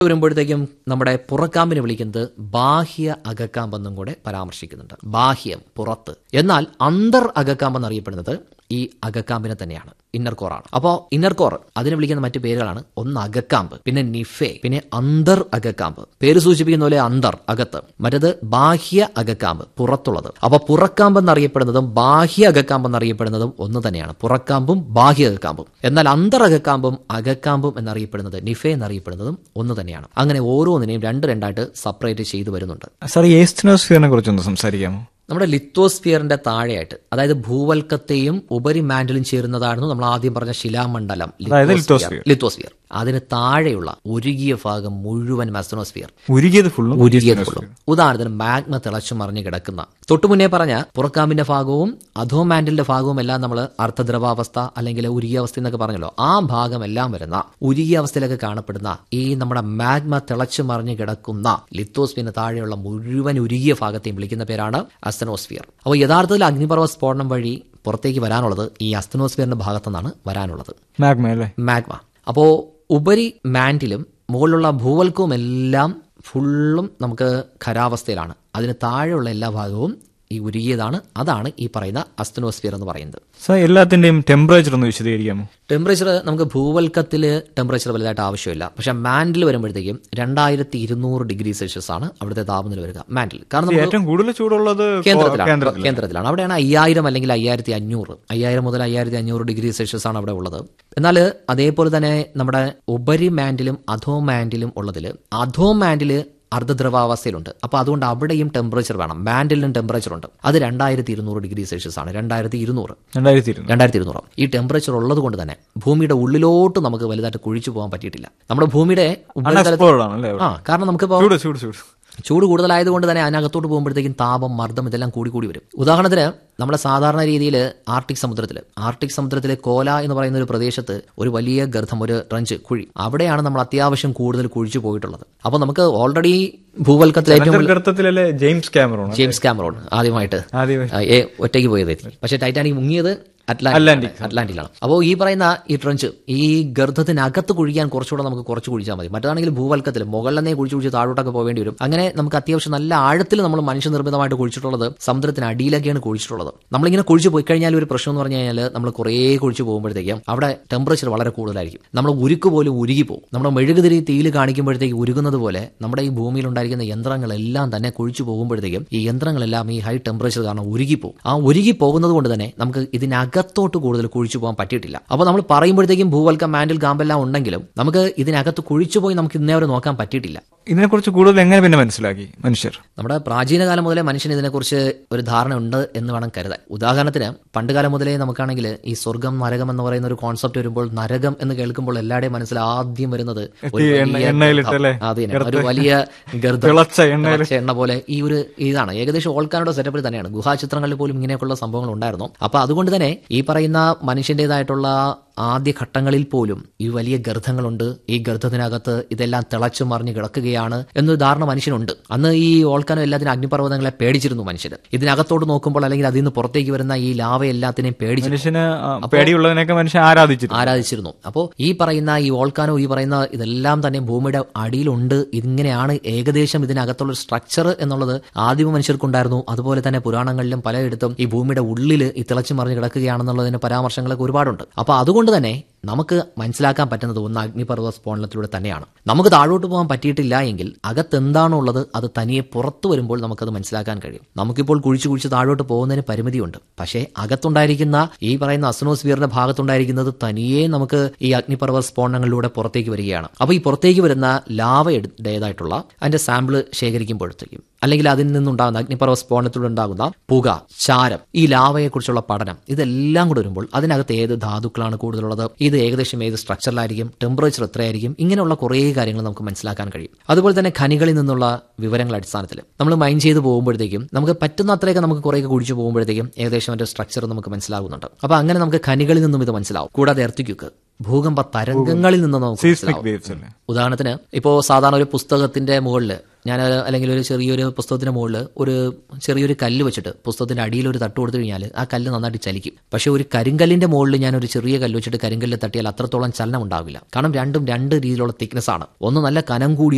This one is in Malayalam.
വരുമ്പോഴത്തേക്കും നമ്മുടെ പുറക്കാമ്പിനെ വിളിക്കുന്നത് ബാഹ്യ അകക്കാമ്പെന്നും കൂടെ പരാമർശിക്കുന്നുണ്ട് ബാഹ്യം പുറത്ത് എന്നാൽ അന്തർ അകക്കാമ്പ് എന്നറിയപ്പെടുന്നത് ഈ അകക്കാമ്പിനെ തന്നെയാണ് ഇന്നർ കോർ ആണ് അപ്പോൾ ഇന്നർ കോർ അതിനെ വിളിക്കുന്ന മറ്റു പേരുകളാണ് ഒന്ന് അകക്കാമ്പ് പിന്നെ നിഫെ പിന്നെ അന്തർ അകക്കാമ്പ് പേര് സൂചിപ്പിക്കുന്ന പോലെ അന്തർ അകത്ത് മറ്റത് ബാഹ്യ അകക്കാമ്പ് പുറത്തുള്ളത് അപ്പൊ പുറക്കാമ്പ് എന്നറിയപ്പെടുന്നതും ബാഹ്യ അകക്കാമ്പ് എന്നറിയപ്പെടുന്നതും ഒന്ന് തന്നെയാണ് പുറക്കാമ്പും ബാഹ്യ അകക്കാമ്പും എന്നാൽ അന്തർ അകക്കാമ്പും അകക്കാമ്പും എന്നറിയപ്പെടുന്നത് നിഫെ എന്നറിയപ്പെടുന്നതും ഒന്ന് തന്നെയാണ് അങ്ങനെ ഓരോന്നിനെയും രണ്ട് രണ്ടായിട്ട് സെപ്പറേറ്റ് ചെയ്തു വരുന്നുണ്ട് സാർ ഈ ഏസ്റ്റിനോസ്ഫിയറിനെ കുറിച്ചൊന്ന് സംസാരിക്കാമോ നമ്മുടെ ലിത്തോസ്ഫിയറിന്റെ താഴെയായിട്ട് അതായത് ഭൂവൽക്കത്തെയും ഉപരി മാൻഡലും ചേരുന്നതായിരുന്നു നമ്മൾ ആദ്യം പറഞ്ഞ ശിലാമണ്ഡലം അതായത് ലിത്തോസ്ഫിയർ ലിത്തോസ്ഫിയർ അതിന് താഴെയുള്ള ഉരുകിയ ഭാഗം മുഴുവൻ മെസ്റ്റനോസ്ഫിയർ ഉരുകിയത് ഫുള്ളും ഉരുകിയത് പോലും ഉദാഹരണത്തിന് മാഗ്മ തിളച്ചു മറിഞ്ഞു കിടക്കുന്ന തൊട്ടു മുന്നേ പറഞ്ഞ പുറക്കാമ്പിന്റെ ഭാഗവും അധോമാൻഡലിന്റെ ഭാഗവും എല്ലാം നമ്മൾ അർദ്ധദ്രവാവസ്ഥ അല്ലെങ്കിൽ ഉരുകിയ അവസ്ഥ എന്നൊക്കെ പറഞ്ഞല്ലോ ആ ഭാഗം എല്ലാം വരുന്ന ഉരുകിയ അവസ്ഥയിലൊക്കെ കാണപ്പെടുന്ന ഈ നമ്മുടെ മാഗ്മ തിളച്ചു മറിഞ്ഞു കിടക്കുന്ന ലിത്തോസ്ഫിയറിന് താഴെയുള്ള മുഴുവൻ ഉരുകിയ ഭാഗത്തെയും വിളിക്കുന്ന പേരാണ് അസ്തനോസ്ഫിയർ അപ്പോൾ യഥാർത്ഥത്തിൽ അഗ്നിപർവ്വ സ്ഫോടനം വഴി പുറത്തേക്ക് വരാനുള്ളത് ഈ അസ്തനോസ്ഫിയറിന്റെ ഭാഗത്തുനിന്നാണ് വരാനുള്ളത് മാഗ്മ അല്ലേ മാഗ്മ അപ്പോൾ ഉപരി മാൻഡിലും മുകളിലുള്ള ഭൂവൽക്കവും എല്ലാം ഫുള്ളും നമുക്ക് ഖരാവസ്ഥയിലാണ് അതിന് താഴെയുള്ള എല്ലാ ഭാഗവും ഈ ഉരുകിയതാണ് അതാണ് ഈ പറയുന്ന അസ്തനോസ്ഫിയർ എന്ന് പറയുന്നത് സാർ എല്ലാത്തിന്റെയും ടെമ്പറേച്ചർ ഒന്ന് വിശദീകരിക്കാമോ ടെമ്പറേച്ചർ നമുക്ക് ഭൂവൽക്കത്തിൽ ടെമ്പറേച്ചർ വലുതായിട്ട് ആവശ്യമില്ല പക്ഷെ മാൻഡിൽ വരുമ്പോഴത്തേക്കും രണ്ടായിരത്തി ഇരുന്നൂറ് ഡിഗ്രി സെൽഷ്യസ് ആണ് അവിടുത്തെ താപനില വരിക മാൻഡിൽ കാരണം നമുക്ക് ഏറ്റവും കൂടുതൽ ചൂടുള്ളത് കേന്ദ്രത്തിലാണ് കേന്ദ്രത്തിൽ കേന്ദ്രത്തിലാണ് അവിടെയാണ് അയ്യായിരം അല്ലെങ്കിൽ അയ്യായിരത്തി അഞ്ഞൂറ് അയ്യായിരം മുതൽ അയ്യായിരത്തി അഞ്ഞൂറ് ഡിഗ്രി സെൽഷ്യസ് ആണ് അവിടെ ഉള്ളത് എന്നാൽ അതേപോലെ തന്നെ നമ്മുടെ ഉപരി മാൻഡിലും അധോ മാൻഡിലും ഉള്ളതിൽ അധോ മാൻഡിൽ അർദ്ധദ്രവാവസ്ഥയിലുണ്ട് അപ്പോൾ അതുകൊണ്ട് അവിടെയും ടെമ്പറേച്ചർ വേണം മാൻഡിലും ടെമ്പറേച്ചർ ഉണ്ട് അത് രണ്ടായിരത്തി ഇരുന്നൂറ് ഡിഗ്രി സെൽഷ്യസ് ആണ് രണ്ടായിരത്തി ഇരുന്നൂറ് രണ്ടായിരത്തി ഇരുന്നൂറ് രണ്ടായിരത്തി ഇരുന്നൂറ് ഈ ടെമ്പറേച്ചർ ഉള്ളത് കൊണ്ട് തന്നെ ഭൂമിയുടെ ഉള്ളിലോട്ട് നമുക്ക് വലുതായിട്ട് കുഴിച്ചു പോകാൻ പറ്റിയിട്ടില്ല നമ്മുടെ ഭൂമിയുടെ ഉപരിതലത്തിൽ അൺഎക്സ്പ്ലോർഡ് ആണ് അല്ലേ ആ കാരണം നമുക്കിപ്പോൾ ചൂട് ചൂട് ചൂട് ചൂട് കൂടുതലായതുകൊണ്ട് തന്നെ അതിനകത്തോട്ട് പോകുമ്പോഴത്തേക്കും താപം മർദ്ദം ഇതെല്ലാം കൂടി കൂടി വരും ഉദാഹരണത്തിന് നമ്മുടെ സാധാരണ രീതിയിൽ ആർട്ടിക് സമുദ്രത്തിൽ ആർട്ടിക് സമുദ്രത്തിലെ കോല എന്ന് പറയുന്ന ഒരു പ്രദേശത്ത് ഒരു വലിയ ഗർഭം ഒരു ട്രഞ്ച് കുഴി അവിടെയാണ് നമ്മൾ അത്യാവശ്യം കൂടുതൽ കുഴിച്ചു പോയിട്ടുള്ളത് അപ്പോൾ നമുക്ക് ഓൾറെഡി ഭൂവൽക്കത്തിൽ ഏറ്റവും വലിയ- ഗർത്തത്തിലല്ലേ ജെയിംസ് ക്യാമറോൺ ജെയിംസ് കാമറോൺ ആദ്യമായിട്ട് ആദ്യമേ ആ, ഏ ഒറ്റയ്ക്ക് പോയത് പക്ഷേ ടൈറ്റാനിക് മുങ്ങിയത് അറ്റ്ലാന്റിക് അറ്റ്ലാന്റിലാണ് അപ്പോൾ ഈ പറയുന്ന ഈ ട്രഞ്ച് ഈ ഗർഭത്തിനകത്ത് കുഴിക്കാൻ കുറച്ചുകൂടെ നമുക്ക് കുറച്ച് കുഴിച്ചാൽ മതി മറ്റേതാണെങ്കിൽ ഭൂവൽക്കത്തിൽ മുകളിലെന്നേ കുഴിച്ച് കുഴിച്ച് താഴോട്ടൊക്കെ പോകേണ്ടി വരും അങ്ങനെ നമുക്ക് അത്യാവശ്യം നല്ല ആഴത്തിൽ നമ്മൾ മനുഷ്യനിർമ്മിതമായിട്ട് കുഴിച്ചിട്ടുള്ളത് സമുദ്രത്തിന് അടിയിലൊക്കെയാണ് കുഴിച്ചിട്ടുള്ളത് നമ്മളിങ്ങനെ കുഴിച്ച് പോയി കഴിഞ്ഞാൽ ഒരു പ്രശ്നം എന്ന് പറഞ്ഞു കഴിഞ്ഞാൽ നമ്മൾ കുറേ കുഴിച്ച് പോകുമ്പോഴത്തേക്കും അവിടെ ടെമ്പറേച്ചർ വളരെ കൂടുതലായിരിക്കും നമ്മൾ ഉരുക്ക് പോലും ഉരുകി പോകും നമ്മുടെ മെഴുകുതിരി തീയിൽ കാണിക്കുമ്പോഴത്തേക്ക് ഉരുകുന്നത് പോലെ നമ്മുടെ ഈ ഭൂമിയിൽ ഉണ്ടായിരിക്കുന്ന യന്ത്രങ്ങളെല്ലാം തന്നെ കുഴിച്ചു പോകുമ്പോഴത്തേക്കും ഈ യന്ത്രങ്ങളെല്ലാം ഈ ഹൈ ടെമ്പറേച്ചർ കാരണം ഉരുകിപ്പോകും ആ ഉരുകി പോകുന്നത് കൊണ്ട് തന്നെ നമുക്ക് ഇതിനകത്തോട്ട് കൂടുതൽ കുഴിച്ചു പോകാൻ പറ്റിയിട്ടില്ല അപ്പോൾ നമ്മൾ പറയുമ്പോഴത്തേക്കും ഭൂവൽക്കം മാൻഡിൽ ഗാമ്പെല്ലാം ഉണ്ടെങ്കിലും നമുക്ക് ഇതിനകത്ത് കുഴിച്ചു പോയി നമുക്ക് ഇന്നേ വരെ നോക്കാൻ പറ്റിയിട്ടില്ല ഇതിനെക്കുറിച്ച് കൂടുതൽ എങ്ങനെ പിന്നെ മനസ്സിലാക്കി മനുഷ്യർ നമ്മുടെ പ്രാചീന കാലം മുതലേ മനുഷ്യന് ഇതിനെക്കുറിച്ച് ഒരു ധാരണ ഉണ്ട് എന്ന് വേണം കരുതാൻ ഉദാഹരണത്തിന് പണ്ട് കാലം മുതലേ നമുക്കാണെങ്കിൽ ഈ സ്വർഗം നരകം എന്ന് പറയുന്ന ഒരു കോൺസെപ്റ്റ് വരുമ്പോൾ നരകം എന്ന് കേൾക്കുമ്പോൾ എല്ലാവരുടെയും മനസ്സിൽ ആദ്യം വരുന്നത് ഒരു ഈ എണ്ണ- വലിയ എണ്ണയിലിട്ടല്ലേ? ഗർഭം. അത് തന്നെ ഒരു വലിയ ഗർഭം തിളച്ച എണ്ണയിൽ തിളച്ച എണ്ണ പോലെ ഈ ഒരു ഇതാണ് ഏകദേശം ഓൾക്കാരുടെ സെറ്റപ്പിൽ തന്നെയാണ് ഗുഹാചിത്രങ്ങളിൽ പോലും ഇങ്ങനെയൊക്കെയുള്ള സംഭവങ്ങൾ ഉണ്ടായിരുന്നു അപ്പൊ അതുകൊണ്ട് തന്നെ ഈ പറയുന്ന മനുഷ്യന്റേതായിട്ടുള്ള ആദ്യ ഘട്ടങ്ങളിൽ പോലും ഈ വലിയ ഗർഭങ്ങളുണ്ട് ഈ ഗർഭത്തിനകത്ത് ഇതെല്ലാം തിളച്ചു മറിഞ്ഞ് കിടക്കുകയാണ് എന്നൊരു ധാരണ മനുഷ്യനുണ്ട് അന്ന് ഈ ഓൾക്കാനോ എല്ലാത്തിനും അഗ്നിപർവ്വതങ്ങളെ പേടിച്ചിരുന്നു മനുഷ്യർ ഇതിനകത്തോട്ട് നോക്കുമ്പോൾ അല്ലെങ്കിൽ അതിൽ നിന്ന് പുറത്തേക്ക് വരുന്ന ഈ ലാവ എല്ലാത്തിനെയും പേടിച്ചു മനുഷ്യന് ആ, പേടിയുള്ളതിനൊക്കെ മനുഷ്യൻ ആരാധിച്ചിരുന്നു ആരാധിച്ചിരുന്നു അപ്പോൾ ഈ പറയുന്ന ഈ വോൾക്കാനോ ഈ പറയുന്ന ഇതെല്ലാം തന്നെ ഭൂമിയുടെ അടിയിലുണ്ട് ഇങ്ങനെയാണ് ഏകദേശം ഇതിനകത്തുള്ള സ്ട്രക്ചർ എന്നുള്ളത് ആദിമ മനുഷ്യർക്കുണ്ടായിരുന്നു അതുപോലെ തന്നെ പുരാണങ്ങളിലും പലയിടത്തും ഈ ഭൂമിയുടെ ഉള്ളിൽ ഈ തിളച്ചു മറിഞ്ഞ് കിടക്കുകയാണെന്നുള്ളതിന് പരാമർശങ്ങളൊക്കെ ഒരുപാടുണ്ട് അപ്പോൾ അതുകൊണ്ട് തന്നെ നമുക്ക് മനസ്സിലാക്കാൻ പറ്റുന്നത് ഒന്ന് അഗ്നിപർവ്വത സ്ഫോടനത്തിലൂടെ തന്നെയാണ് നമുക്ക് താഴോട്ട് പോകാൻ പറ്റിയിട്ടില്ല എങ്കിൽ അകത്തെന്താണോ ഉള്ളത് അത് തനിയെ പുറത്തു വരുമ്പോൾ നമുക്കത് മനസ്സിലാക്കാൻ കഴിയും നമുക്കിപ്പോൾ കുഴിച്ചു കുഴിച്ച് താഴോട്ട് പോകുന്നതിന് പരിമിതിയുണ്ട് പക്ഷേ അകത്തുണ്ടായിരിക്കുന്ന ഈ പറയുന്ന അസ്നോസ്ഫിയറിന്റെ ഭാഗത്തുണ്ടായിരിക്കുന്നത് തനിയെ നമുക്ക് ഈ അഗ്നിപർവ്വത സ്ഫോടനങ്ങളിലൂടെ പുറത്തേക്ക് വരികയാണ് അപ്പോൾ ഈ പുറത്തേക്ക് വരുന്ന ലാവയുടേതായിട്ടുള്ള അതിന്റെ സാമ്പിൾ ശേഖരിക്കുമ്പോഴത്തേക്കും അല്ലെങ്കിൽ അതിൽ നിന്നുണ്ടാകുന്ന അഗ്നിപർവ്വത സ്ഫോടനത്തിലൂടെ ഉണ്ടാകുന്ന പുക ചാരം ഈ ലാവയെക്കുറിച്ചുള്ള പഠനം ഇതെല്ലാം കൂടെ വരുമ്പോൾ അതിനകത്ത് ഏത് ധാതുക്കളാണ് കൂടുതലുള്ളത് ഇത് ഏകദേശം ഏത് സ്ട്രക്ചറിലായിരിക്കും ടെമ്പറേച്ചർ എത്രയായിരിക്കും ഇങ്ങനെയുള്ള കുറേ കാര്യങ്ങൾ നമുക്ക് മനസ്സിലാക്കാൻ കഴിയും അതുപോലെ തന്നെ ഖനികളിൽ നിന്നുള്ള വിവരങ്ങളുടെ അടിസ്ഥാനത്തിൽ നമ്മൾ മൈൻ ചെയ്ത് പോകുമ്പോഴത്തേക്കും നമുക്ക് പറ്റുന്ന അത്രയൊക്കെ നമുക്ക് കുറേയൊക്കെ കുഴിച്ചു പോകുമ്പോഴത്തേക്കും ഏകദേശം അതിന്റെ സ്ട്രക്ചർ നമുക്ക് മനസ്സിലാകുന്നുണ്ട് അപ്പൊ അങ്ങനെ നമുക്ക് ഖനികളിൽ നിന്നും ഇത് മനസ്സിലാവും കൂടാതെ എർത്തിക്യുക്ക് ഭൂകമ്പ തരംഗങ്ങളിൽ നിന്ന് നമുക്ക് സീസ്മിക് മനസ്സിലാവും വേവ്സ് അല്ലേ ഉദാഹരണത്തിന് ഇപ്പോൾ സാധാരണ ഒരു പുസ്തകത്തിന്റെ മുകളിൽ ഞാൻ അല്ലെങ്കിൽ ഒരു ചെറിയൊരു പുസ്തകത്തിന്റെ മുകളിൽ ഒരു ചെറിയൊരു കല്ല് വെച്ചിട്ട് പുസ്തകത്തിന്റെ അടിയിൽ ഒരു തട്ട് കൊടുത്തു കഴിഞ്ഞാൽ ആ കല്ല് നന്നായിട്ട് ചലിക്കും പക്ഷേ ഒരു കരിങ്കല്ലിന്റെ മുകളിൽ ഞാൻ ഒരു ചെറിയ കല്ല് വെച്ചിട്ട് കരിങ്കല്ല് തട്ടിയാൽ അത്രത്തോളം ചലനം ഉണ്ടാവില്ല കാരണം രണ്ടും രണ്ട് രീതിയിലുള്ള തിക്നെസ് ആണ് ഒന്ന് നല്ല കനം കൂടിയ